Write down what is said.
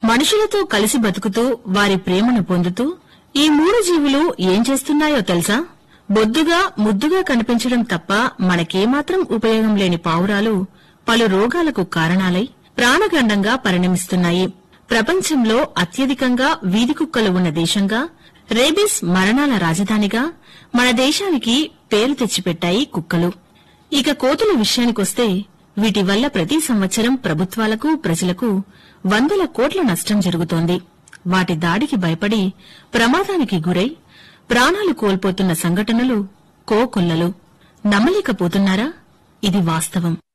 మనుషులతో కలిసి బతుకుతూ వారి ప్రేమను పొందుతూ ఈ మూడు జీవులు ఏం చేస్తున్నాయో తెలుసా బొద్దుగా ముద్దుగా కనిపించడం తప్ప మనకేమాత్రం ఉపయోగం లేని పావురాలు పలు రోగాలకు కారణాలై ప్రాణగండంగా పరిణమిస్తున్నాయి ప్రపంచంలో అత్యధికంగా వీధి కుక్కలు ఉన్న దేశంగా రేబిస్ మరణాల రాజధానిగా మన దేశానికి పేరు తెచ్చిపెట్టాయి కుక్కలు ఇక కోతుల విషయానికొస్తే వీటి వల్ల ప్రతి సంవత్సరం ప్రభుత్వాలకు ప్రజలకు వందల కోట్ల నష్టం జరుగుతోంది వాటి దాడికి భయపడి ప్రమాదానికి గురై ప్రాణాలు కోల్పోతున్న సంఘటనలు కోకొల్లలు నమ్మలేకపోతున్నారా ఇది వాస్తవం